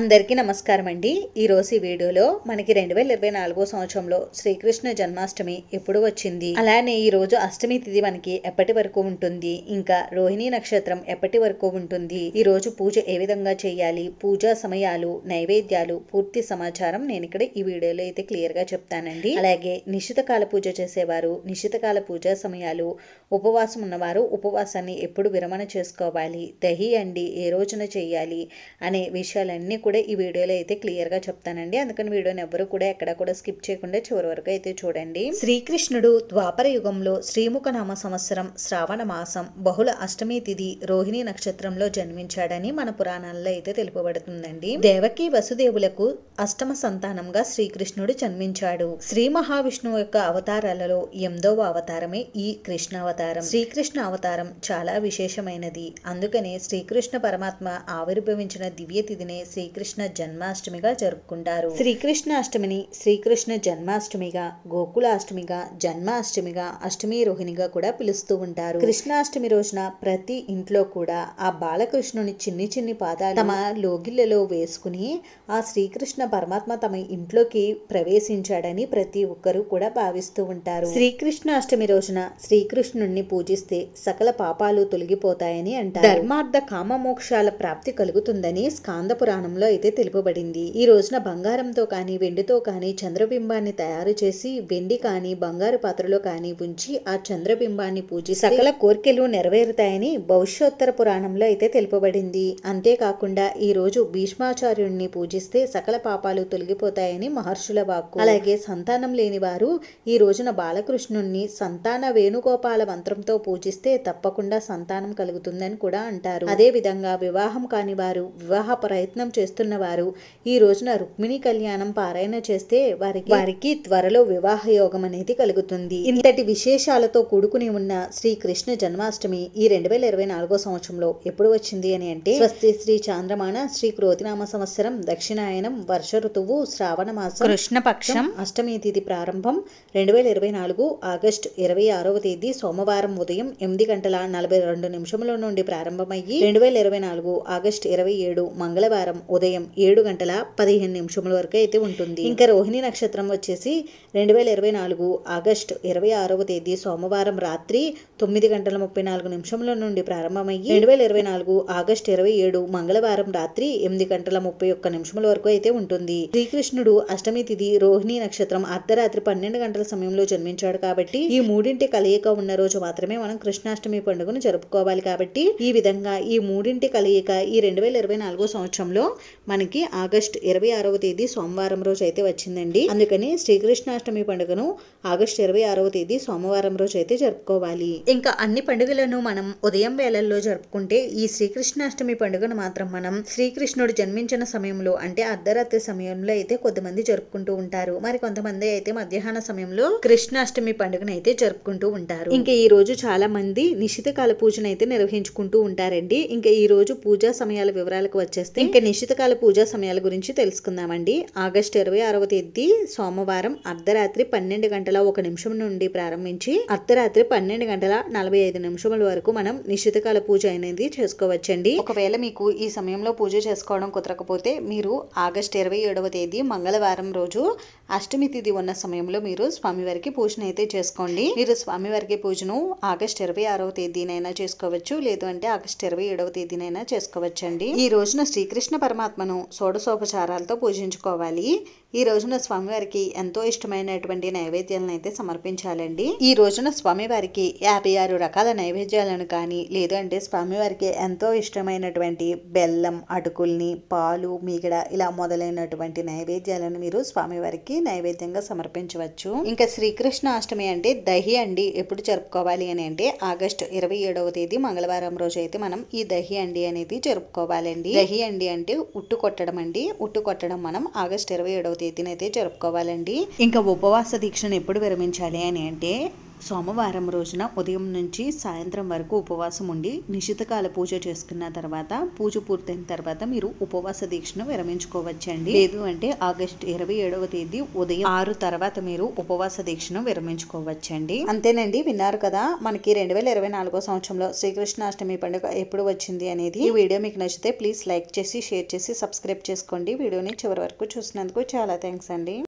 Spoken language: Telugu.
అందరికీ నమస్కారం అండి ఈరోజు ఈ వీడియోలో మనకి రెండు వేల ఇరవై నాలుగో సంవత్సరంలో శ్రీకృష్ణ జన్మాష్టమి ఎప్పుడు వచ్చింది అలానే ఈ రోజు అష్టమి తిథి మనకి ఎప్పటి వరకు ఉంటుంది ఇంకా రోహిణి నక్షత్రం ఎప్పటి వరకు ఉంటుంది ఈ రోజు పూజ ఏ విధంగా చేయాలి పూజా సమయాలు నైవేద్యాలు పూర్తి సమాచారం నేను ఇక్కడ ఈ వీడియోలో అయితే క్లియర్ గా చెప్తానండి అలాగే నిశ్చిత కాల పూజ చేసేవారు నిశ్చిత కాల పూజా సమయాలు ఉపవాసం ఉన్నవారు ఉపవాసాన్ని ఎప్పుడు విరమణ చేసుకోవాలి దహి అండి ఏ రోజున చేయాలి అనే విషయాలన్నీ కూడా ఈ వీడియోలో అయితే క్లియర్ గా చెప్తానండి అందుకని వీడియోని ఎవరు కూడా ఎక్కడ కూడా స్కిప్ చేయకుండా చివరి వరకు అయితే చూడండి శ్రీకృష్ణుడు ద్వాపర యుగంలో శ్రీముఖ నామ సంవత్సరం శ్రావణ మాసం బహుళ అష్టమి తిథి రోహిణి నక్షత్రంలో జన్మించాడని మన పురాణాల్లో అయితే తెలుపబడుతుందండి దేవకి వసుదేవులకు అష్టమ సంతానంగా శ్రీకృష్ణుడు జన్మించాడు శ్రీ మహావిష్ణువు యొక్క అవతారాలలో ఎనిమిదవ అవతారమే ఈ కృష్ణ అవతారం శ్రీకృష్ణ అవతారం చాలా విశేషమైనది అందుకనే శ్రీకృష్ణ పరమాత్మ ఆవిర్భవించిన దివ్య తిథినే శ్రీకృష్ణ జన్మాష్టమిగా జరుపుకుంటారు శ్రీకృష్ణ అష్టమిని శ్రీకృష్ణ జన్మాష్టమిగా గోకులాష్టమిగా జన్మాష్టమిగా అష్టమి రోహిణిగా కూడా పిలుస్తూ ఉంటారు కృష్ణాష్టమి రోజున ప్రతి ఇంట్లో కూడా ఆ బాలకృష్ణుని చిన్ని చిన్ని పాదాలు తమ లోగిళ్లలో వేసుకుని ఆ శ్రీకృష్ణ పరమాత్మ తమ ఇంట్లోకి ప్రవేశించాడని ప్రతి ఒక్కరూ కూడా భావిస్తూ ఉంటారు శ్రీకృష్ణాష్టమి రోజున శ్రీకృష్ణుణ్ణి పూజిస్తే సకల పాపాలు తొలగిపోతాయని అంటారు ధర్మార్థ కామ మోక్షాల ప్రాప్తి కలుగుతుందని స్కాంద పురాణంలో అయితే తెలుపబడింది ఈ రోజున బంగారంతో కానీ వెండితో కానీ చంద్రబింబాన్ని తయారు చేసి వెండి కానీ బంగారు పాత్రలో కానీ ఉంచి ఆ చంద్రబింబాన్ని పూజి సకల కోరికలు నెరవేరుతాయని భవిష్యోత్తర పురాణంలో అయితే తెలుపబడింది అంతేకాకుండా ఈ రోజు భీష్మాచార్యుణ్ణి పూజిస్తే సకల పాపాలు తొలగిపోతాయని మహర్షుల వాక్కు అలాగే సంతానం లేని వారు ఈ రోజున బాలకృష్ణుణ్ణి సంతాన వేణుగోపాల మంత్రంతో పూజిస్తే తప్పకుండా సంతానం కలుగుతుందని కూడా అంటారు అదే విధంగా వివాహం కాని వారు వివాహ ప్రయత్నం చేస్తున్న వారు ఈ రోజున రుక్మిణి కళ్యాణం పారాయణ చేస్తే వారికి వారికి త్వరలో వివాహ యోగం అనేది కలుగుతుంది ఇంతటి విశేషాలతో కూడుకుని ఉన్న శ్రీ కృష్ణ జన్మాష్టమి ఈ రెండు వేల ఇరవై నాలుగో సంవత్సరంలో ఎప్పుడు వచ్చింది అని అంటే స్వస్తి శ్రీ చాంద్రమాన శ్రీ క్రోతినామ సంవత్సరం దక్షిణాయనం వర్ష ఋతువు శ్రావణ మాసం కృష్ణపక్షం అష్టమి తిథి ప్రారంభం రెండు వేల ఇరవై నాలుగు ఆగస్టు ఇరవై ఆరవ తేదీ సోమవారం ఉదయం ఎనిమిది గంటల నలభై రెండు నిమిషముల నుండి ప్రారంభమయ్యి రెండు వేల ఇరవై నాలుగు ఆగస్టు ఇరవై ఏడు మంగళవారం ఉదయం ఏడు గంటల పదిహేను నిమిషముల వరకు అయితే ఉంటుంది ఇంకా రోహిణి నక్షత్రం వచ్చేసి రెండు వేల ఇరవై నాలుగు ఆగస్టు ఇరవై ఆరవ తేదీ సోమవారం రాత్రి తొమ్మిది గంటల ముప్పై నాలుగు నిమిషముల నుండి ప్రారంభమయ్యి రెండు వేల ఇరవై నాలుగు ఆగస్టు ఇరవై ఏడు మంగళవారం రాత్రి ఎనిమిది గంటల ముప్పై ఒక్క నిమిషముల వరకు అయితే ఉంటుంది శ్రీకృష్ణుడు అష్టమి తిథి రోహిణి నక్షత్రం అర్ధరాత్రి పన్నెండు గంటల సమయంలో జన్మించాడు కాబట్టి ఈ మూడింటి కలయిక ఉన్న రోజు మాత్రమే మనం కృష్ణాష్టమి పండుగను జరుపుకోవాలి కాబట్టి ఈ విధంగా ఈ మూడింటి కలయిక ఈ రెండు వేల ఇరవై నాలుగో సంవత్సరంలో మనకి ఆగస్ట్ ఇరవై ఆరవ తేదీ సోమవారం రోజు అయితే వచ్చిందండి అందుకని శ్రీకృష్ణాష్టమి పండుగను ఆగస్ట్ ఇరవై ఆరవ తేదీ సోమవారం రోజు అయితే జరుపుకోవాలి ఇంకా అన్ని పండుగలను మనం ఉదయం వేళల్లో జరుపుకుంటే ఈ శ్రీకృష్ణాష్టమి పండుగను మాత్రం మనం శ్రీకృష్ణుడు జన్మించిన సమయంలో అంటే అర్ధరాత్రి సమయంలో అయితే కొద్దిమంది జరుపుకుంటూ ఉంటారు మరి కొంతమంది అయితే మధ్యాహ్న సమయంలో కృష్ణాష్టమి పండుగను అయితే జరుపుకుంటూ ఉంటారు ఇంకా ఈ రోజు చాలా మంది నిశిత కాల పూజను అయితే నిర్వహించుకుంటూ ఉంటారండి ఇంకా ఈ రోజు పూజా సమయాల వివరాలకు వచ్చేస్తే ఇంకా నిశ్చిత కాల పూజా సమయాల గురించి తెలుసుకుందామండి ఆగస్టు ఇరవై ఆరవ తేదీ సోమవారం అర్ధరాత్రి పన్నెండు గంటల ఒక నిమిషం నుండి ప్రారంభించి అర్ధరాత్రి పన్నెండు గంటల నలభై ఐదు నిమిషముల వరకు మనం నిశ్చిత కాల పూజ అనేది చేసుకోవచ్చండి ఒకవేళ మీకు ఈ సమయంలో పూజ చేసుకోవడం కుదరకపోతే మీరు ఆగస్టు ఇరవై ఏడవ తేదీ మంగళవారం రోజు అష్టమి తిథి ఉన్న సమయంలో మీరు స్వామివారికి పూజను అయితే చేసుకోండి మీరు స్వామివారికి పూజను ఆగస్ట్ ఇరవై ఆరవ తేదీనైనా చేసుకోవచ్చు లేదు అంటే ఆగస్ట్ ఇరవై ఏడవ తేదీనైనా చేసుకోవచ్చండి ఈ రోజున శ్రీకృష్ణ పరమాత్మను షోడశోపచారాలతో పూజించుకోవాలి ఈ రోజున స్వామివారికి ఎంతో ఇష్టమైనటువంటి నైవేద్యాలను అయితే సమర్పించాలండి ఈ రోజున స్వామివారికి యాభై ఆరు రకాల నైవేద్యాలను కానీ లేదు అంటే స్వామివారికి ఎంతో ఇష్టమైనటువంటి బెల్లం అటుకుల్ని పాలు మీగడ ఇలా మొదలైనటువంటి నైవేద్యాలను మీరు స్వామివారికి నైవేద్యంగా సమర్పించవచ్చు ఇంకా శ్రీకృష్ణ అష్టమి అంటే దహి అండి ఎప్పుడు జరుపుకోవాలి అని అంటే ఆగస్టు ఇరవై ఏడవ తేదీ మంగళవారం రోజు అయితే మనం ఈ దహి అండి అనేది జరుపుకోవాలండి దహి అండి అంటే ఉట్టు కొట్టడం అండి ఉట్టు కొట్టడం మనం ఆగస్టు ఇరవై ఏడవ తేదీన అయితే జరుపుకోవాలండి ఇంకా ఉపవాస దీక్షను ఎప్పుడు విరమించాలి అని అంటే సోమవారం రోజున ఉదయం నుంచి సాయంత్రం వరకు ఉపవాసం ఉండి నిశితకాల పూజ చేసుకున్న తర్వాత పూజ పూర్తయిన తర్వాత మీరు ఉపవాస దీక్షను విరమించుకోవచ్చండి లేదు అంటే ఆగస్ట్ ఇరవై ఏడవ తేదీ ఉదయం ఆరు తర్వాత మీరు ఉపవాస దీక్షను విరమించుకోవచ్చండి అంతేనండి విన్నారు కదా మనకి రెండు వేల ఇరవై నాలుగో సంవత్సరంలో శ్రీకృష్ణాష్టమి పండుగ ఎప్పుడు వచ్చింది అనేది ఈ వీడియో మీకు నచ్చితే ప్లీజ్ లైక్ చేసి షేర్ చేసి సబ్స్క్రైబ్ చేసుకోండి వీడియోని చివరి వరకు చూసినందుకు చాలా థ్యాంక్స్ అండి